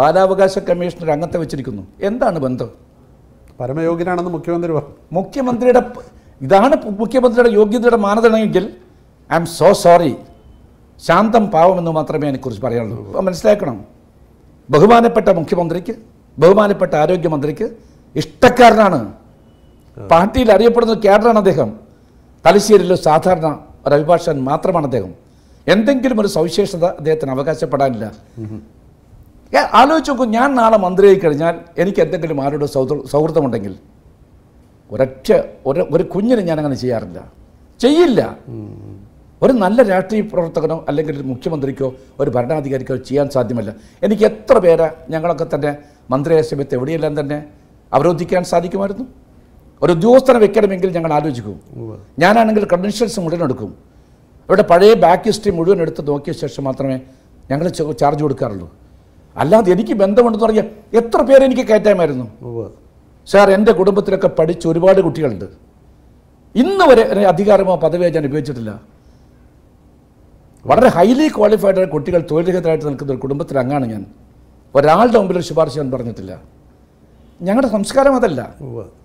ബാലാവകാശ കമ്മീഷണർ അംഗത്തെ വെച്ചിരിക്കുന്നു എന്താണ് ബന്ധം പരമയോഗ്യനാണെന്ന് മുഖ്യമന്ത്രി പറഞ്ഞു മുഖ്യമന്ത്രിയുടെ പ- ഇതാണ് പു- മുഖ്യമന്ത്രിയുടെ യോഗ്യതയുടെ മാനദണ്ഡമെങ്കിൽ ഐ എം സോ സോറി ശാന്തം പാവമെന്ന് മാത്രമേ അതിനെക്കുറിച്ച് പറയാനുള്ളൂ അപ്പോൾ മനസ്സിലാക്കണം ബഹുമാനപ്പെട്ട മുഖ്യമന്ത്രിക്ക് ബഹുമാനപ്പെട്ട ആരോഗ്യമന്ത്രിക്ക് ഇഷ്ടക്കാരനാണ് പാർട്ടിയിൽ അറിയപ്പെടുന്ന ക്യാഡറാണ് അദ്ദേഹം തലശ്ശേരിയിലെ സാധാരണ ഒരു അഭിഭാഷകൻ മാത്രമാണ് അദ്ദേഹം എന്തെങ്കിലും ഒരു സവിശേഷത അദ്ദേഹത്തിന് അവകാശപ്പെടാനില്ല ഏ, ആലോചിച്ച് നോക്കൂ ഞാൻ നാളെ മന്ത്രിയായി കഴിഞ്ഞാൽ എനിക്ക് എന്തെങ്കിലും ആരോട് സൗഹൃദ സൗഹൃദമുണ്ടെങ്കിൽ ഒരൊറ്റ ഒരു ഒരു കുഞ്ഞിന് ഞാൻ അങ്ങനെ ചെയ്യാറില്ല ചെയ്യില്ല ഒരു നല്ല രാഷ്ട്രീയ പ്രവർത്തകനോ അല്ലെങ്കിൽ ഒരു മുഖ്യമന്ത്രിക്കോ ഒരു ഭരണാധികാരിക്കോ ചെയ്യാൻ സാധ്യമല്ല എനിക്ക് എത്ര പേരെ ഞങ്ങളൊക്കെ തന്നെ മന്ത്രിയായ സമയത്ത് എവിടെയെല്ലാം തന്നെ അവരോധിക്കാൻ സാധിക്കുമായിരുന്നു ഒരു ഉദ്യോഗസ്ഥനെ വെക്കണമെങ്കിൽ ഞങ്ങൾ ആലോചിക്കും ഞാനാണെങ്കിൽ ക്രെഡൻഷ്യൽസ് മുഴുവൻ എടുക്കും ഇവിടെ പഴയ ബാക്ക് ഹിസ്റ്ററി മുഴുവൻ എടുത്ത് നോക്കിയ ശേഷം മാത്രമേ ഞങ്ങൾ ച- ചാർജ് കൊടുക്കാറുള്ളൂ അല്ലാതെ എനിക്ക് ബന്ധമുണ്ടെന്ന് പറഞ്ഞാൽ എത്ര പേരെ എനിക്ക് കയറ്റാമായിരുന്നു ഉവ്വ്. സാർ എൻ്റെ കുടുംബത്തിലൊക്കെ പഠിച്ച ഒരുപാട് കുട്ടികളുണ്ട് ഇന്ന് വരെ ഒരു അധികാരമോ പദവിയോ ഞാൻ ഉപയോഗിച്ചിട്ടില്ല വളരെ ഹൈലി ക്വാളിഫൈഡ് ആയ കുട്ടികൾ തൊഴിൽരഹിതരായിട്ട് നിൽക്കുന്ന ഒരു കുടുംബത്തിൽ അംഗമാണ് ഞാൻ ഒരാളുടെ മുമ്പിൽ ഒരു ശുപാർശ ഞാൻ പറഞ്ഞിട്ടില്ല ഞങ്ങളുടെ സംസ്കാരം അതല്ല ഉവ്വ്.